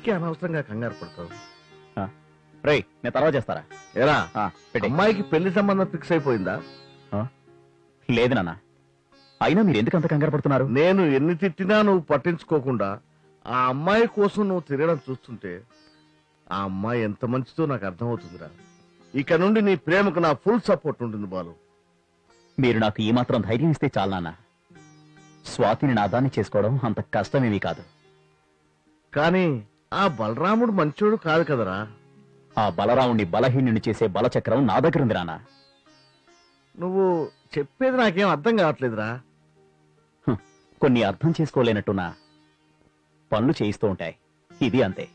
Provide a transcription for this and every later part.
దేనికి అనవసరంగా కంగారు పడతావు రేయ్ నేను తర్వాత చేస్తారా ఏరా ఆ, పెట్టేయ్. అమ్మాయికి పెళ్లి సంబంధం ఫిక్స్ అయిపోయిందా లేదు నాన్న అయినా మీరు ఎందుకు అంత కంగారు పడుతున్నారు నేను ఎన్ని తిట్టినా నువ్వు పట్టించుకోకుండా ఆ అమ్మాయి కోసం నువ్వు తిరగడం చూస్తుంటే ఆ అమ్మాయి ఎంత మంచిదో నాకు అర్థమవుతుందిరా ఇక నుండి నీ ప్రేమకు నా ఫుల్ సపోర్ట్ ఉంటుంది బాలు మీరు నాకు ఈ మాత్రం ధైర్యం ఇస్తే చాలు నాన్న స్వాతిని నాదాన్ని చేసుకోవడం అంత కష్టమేమీ కాదు కానీ ఆ బలరాముడు మంచోడు కాదు కదరా ఆ బలరాముణ్ణి బలహీనుని చేసే బలచక్రం నా దగ్గర ఉంది నాన్న నువ్వు చెప్పేది నాకేం అర్థం కావట్లేదురా కొన్ని అర్థం చేసుకోలేనట్టున్న పనులు చేయిస్తూ ఉంటాయి ఇది అంతే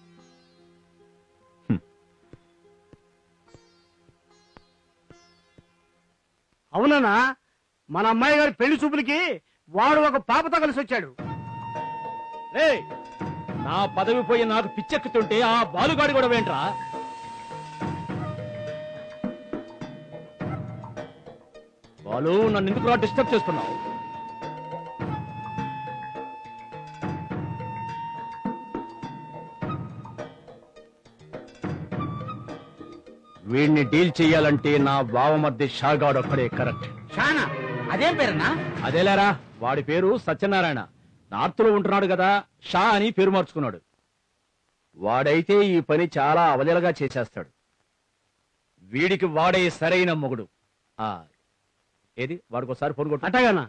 అవునన్నా మన అమ్మాయి గారి పెళ్లి చూపులకి వాడు ఒక పాపతో కలిసి వచ్చాడు రేయ్ నా పదవి పోయి నాకు పిచ్చెక్కుతుంటే ఆ బాలుగాడి కూడా వేంట్రా బాలు నన్ను ఎందుకు డిస్టర్బ్ చేస్తున్నావు వీడిని డీల్ చెయ్యాలంటే నా బావమర్ది షాగాడు ఒక్కడే కరెక్ట్ షానా అదేం పేరన్నా అదేలేరా వాడి పేరు సత్యనారాయణ నార్త్ లో ఉంటున్నాడు కదా షా అని పేరు మార్చుకున్నాడు వాడైతే ఈ పని చాలా అవలీలగా చేసేస్తాడు వీడికి వాడే సరైన మొగుడు ఆ ఏది వాడికి ఒకసారి ఫోన్ కొట్టు అట్టగానా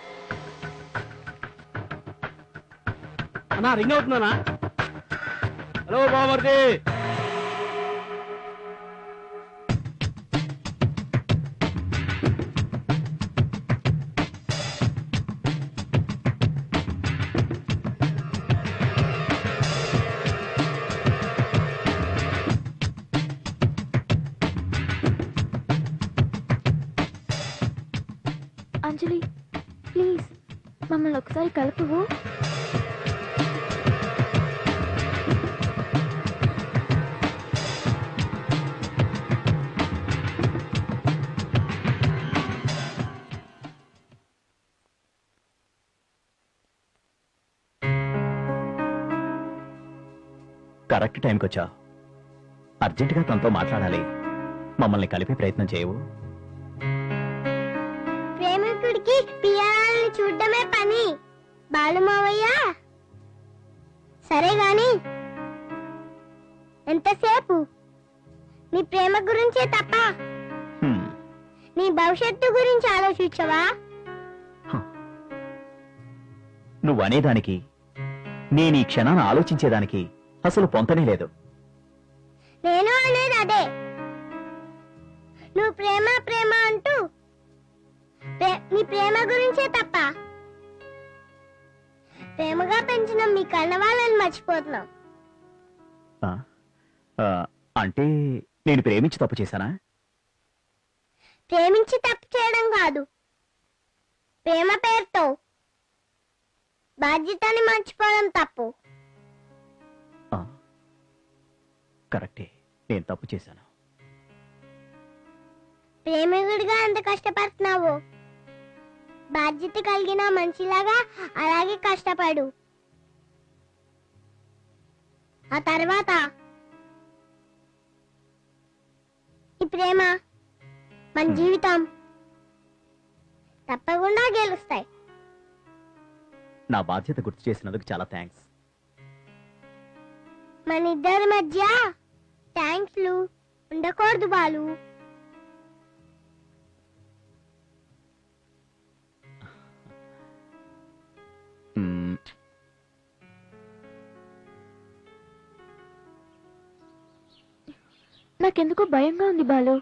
అన్నా రింగ్ అవుతుందన్నా హలో బామర్ది అంజలి ప్లీజ్ మమ్మల్ని ఒకసారి కలుపువు కరెక్ట్ టైంకి వచ్చా అర్జెంటుగా తనతో మాట్లాడాలి మమ్మల్ని కలిపే ప్రయత్నం చేయవు ప్రేమికుడికి పియాలని చూడడమే పని బాలుమావయ్య సరే గాని ఎంతసేపు నీ ప్రేమ గురించే తప్ప హ్మ్. నీ భవిష్యత్తు గురించి ఆలోచించవా నువ్వు అనేదానికి నేను ఈ క్షణాన్ని ఆలోచించేదానికి అసలు పొంతనే లేదు నేను అనేది అదే నువ్వు ప్రేమ ప్రేమ అంటూ ప్రే- నీ ప్రేమ గురించే తప్ప ప్రేమగా పెంచిన మీ కన్న వాళ్ళని మర్చిపోతున్నావు ఆ? ఆ, అంటే నేను ప్రేమించి తప్పు చేశానా ప్రేమించి తప్పు చేయడం కాదు ప్రేమ పేరుతో బాధ్యతని మర్చిపోవడం తప్పు ఆ. కరెక్టే నేను తప్పు చేశాను ప్రేమికుడిగా ఎంత కష్టపడుతున్నావు బాధ్యత కలిగిన మనిషిలాగా అలాగే కష్టపడు ఆ తర్వాత ఈ ప్రేమ మన జీవితం తప్పకుండా గెలుస్తాయి నా బాధ్యత గుర్తు చేసినందుకు చాలా థ్యాంక్స్ మన ఇద్దరి మధ్య థ్యాంక్స్లు ఉండకూడదు బాలు మ్మ్. నాకెందుకో భయంగా ఉంది బాలు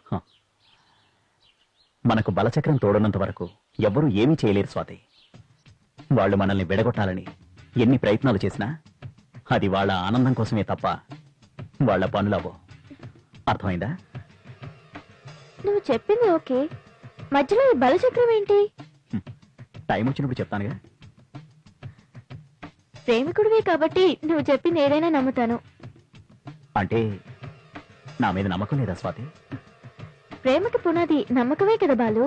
మనకు బలచక్రం తోడనంత వరకు ఎవ్వరూ ఏమీ చేయలేరు స్వాతి వాళ్ళు మనల్ని విడగొట్టాలని ఎన్ని ప్రయత్నాలు చేసినా అది వాళ్ళ ఆనందం కోసమే తప్ప వాళ్ళ పనులవో అర్థమైందా నువ్వు చెప్పింది ఓకే మధ్యలో ఈ బలచక్రం ఏంటి టైం వచ్చినప్పుడు చెప్తానుగా ప్రేమికుడివే కాబట్టి నువ్వు చెప్పింది ఏదైనా నమ్ముతాను అంటే నా మీద నమ్మకం లేదా స్వాతి ప్రేమకి పునాది నమ్మకమే కదా బాలు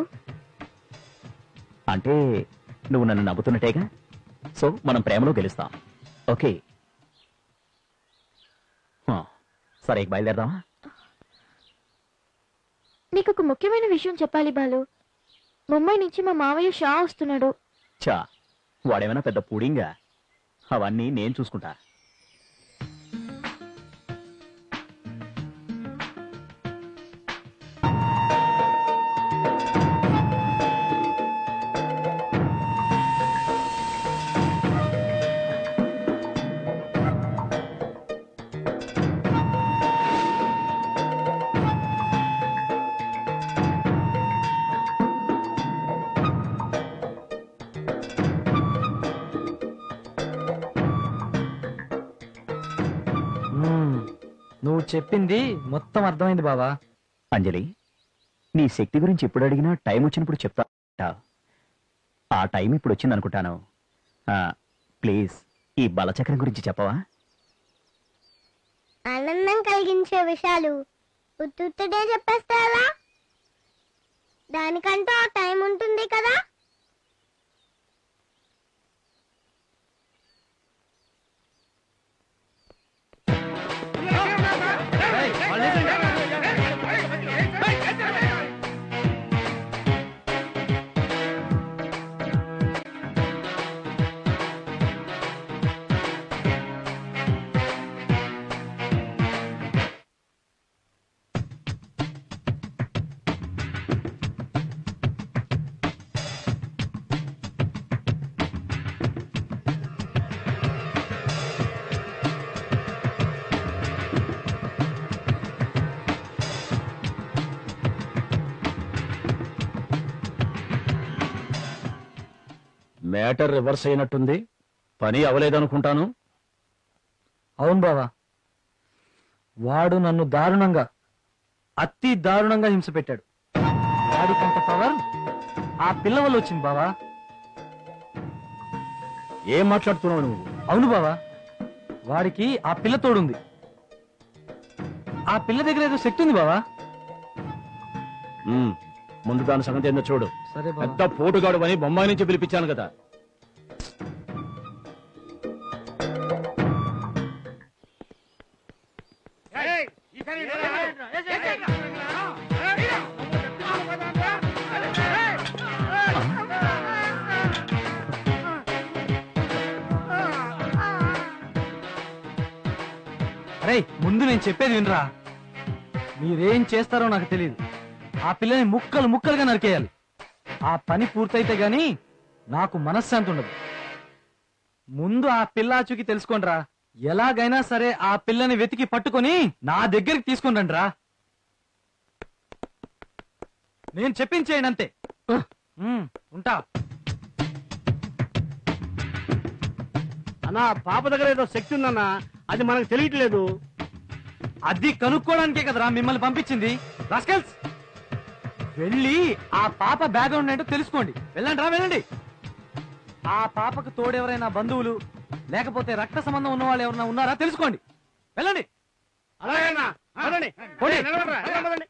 అంటే నువ్వు నన్ను నమ్ముతున్నట్టేగా సో మనం ప్రేమలో గెలుస్తాం ఓకే సరే ఇక బయలుదేరదామా నీకు ఒక ముఖ్యమైన విషయం చెప్పాలి బాలు ముంబై నుంచి మా మావయ్య షా వస్తున్నాడు చా వాడేమైనా పెద్ద పుడింగా అవన్నీ నేను చూసుకుంటా నువ్వు చెప్పింది మొత్తం అర్థమైంది బావా అంజలి నీ శక్తి గురించి ఎప్పుడు అడిగినా టైం వచ్చినప్పుడు చెప్తా ఆ టైం ఇప్పుడు వచ్చింది అనుకుంటాను ప్లీజ్ ఈ బలచక్రం గురించి చెప్పవా ఆనందం కలిగించే విషయాలు ఉత్తుత్తుడే చెప్పేస్తారా దానికంటూ ఆ టైం ఉంటుంది కదా మ్యాటర్ రివర్స్ అయినట్టుంది పని అవలేదనుకుంటాను అవును బావా వాడు నన్ను దారుణంగా అతి దారుణంగా హింస పెట్టాడు వాడికంత పవర్ ఆ పిల్ల వల్ల వచ్చింది బావా ఏం మాట్లాడుతున్నావు నువ్వు అవును బావా వాడికి ఆ పిల్ల తోడుంది ఆ పిల్ల దగ్గర ఏదో శక్తి ఉంది బావా ఉమ్, ముందు దాని సంగతి ఏందో చూడు సరే బావా పెద్ద పోటుగాడు అని బొంబాయి నుంచి పిలిపించాను కదా అరే ముందు నేను చెప్పేది వినరా మీరేం చేస్తారో నాకు తెలియదు ఆ పిల్లని ముక్కలు ముక్కలుగా నరికేయాలి ఆ పని పూర్తయితే గాని నాకు మనశ్శాంతి ఉండదు ముందు ఆ పిల్లాచుకి తెలుసుకోండిరా ఎలాగైనా సరే ఆ పిల్లని వెతికి పట్టుకొని నా దగ్గరికి తీసుకుని రండిరా నేను చెప్పించేయండి అంతే ఉమ్, ఉంటా అన్నా పాప దగ్గర ఏదో శక్తి ఉందన్నా అది మనకు తెలియట్లేదు అది కనుక్కోవడానికే కదరా మిమ్మల్ని పంపించింది రాస్కెల్స్ వెళ్ళి ఆ పాప బ్యాక్గ్రౌండ్ ఏంటో తెలుసుకోండి వెళ్ళండి రా వెళ్ళండి ఆ పాపకు తోడెవరైనా బంధువులు లేకపోతే రక్త సంబంధం ఉన్న వాళ్ళు ఎవరైనా ఉన్నారా తెలుసుకోండి వెళ్ళండి అలాగేనా పదండి. పోనీ. ఏయ్, నిలబడరా, నిలబడండి.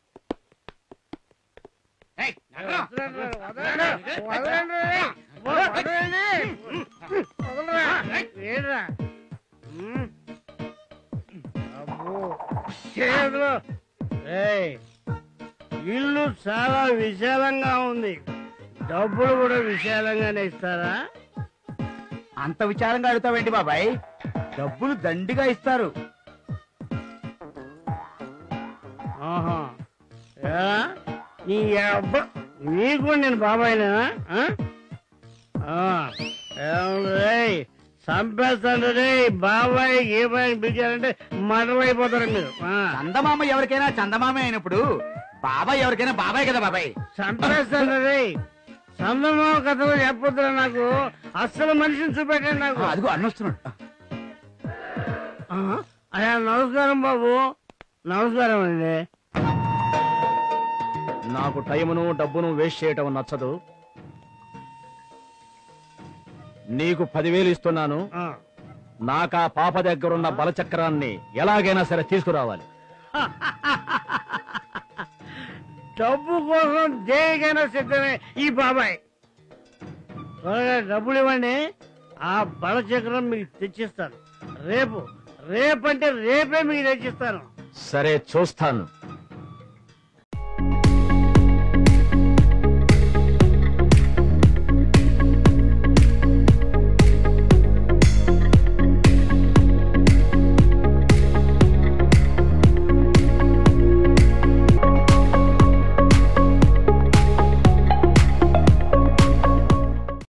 వదలండి, వదలండి, వదలండి. వదలరా. ఏడ్రా. ఉమ్. అబ్బో. చేతులు. ఏయ్, ఇల్లు చాలా విశాలంగా ఉంది డబ్బులు కూడా విశాలంగానే ఇస్తారా అంత విచారంగా అడుగుతావేంటి బాబాయ్ డబ్బులు దండిగా ఇస్తారు ఆహా ఏరా? నీ అబ్బ నీకు నేను బాబాయినా ఆ? ఆ, ఏమండి రేయ్, చంపేస్తాను రే బాబాయ్ ఏ బాయ్ పిలిచారంటే మడవైపోతారు మీరు ఆ, చందమామ ఎవరికైనా చందమామ అయినప్పుడు బాబాయ్ ఎవరికైనా బాబాయ్ కదా బాబాయ్ చంపేస్తాను రే చందమామ కథలు చెప్పొద్దురా నాకు అస్సలు మనిషిని చూపెట్టండి నాకు ఆ, అదిగో అన్నొస్తున్నాడు ఆ, అయ్యా నమస్కారం బాబు నమస్కారం అండి నాకు టైమును డబ్బును వేస్ట్ చేయటం నచ్చదు నీకు పదివేలు ఇస్తున్నాను ఆ. నాకు ఆ పాప దగ్గరున్న బలచక్రాన్ని ఎలాగైనా సరే తీసుకురావాలి డబ్బు కోసం దేనికైనా సిద్ధమే ఈ బాబాయ్ త్వరగా డబ్బులు ఇవ్వండి ఆ బలచక్రం మీకు తెచ్చిస్తాను రేపు రేపంటే రేపే మీకు తెచ్చిస్తాను సరే చూస్తాను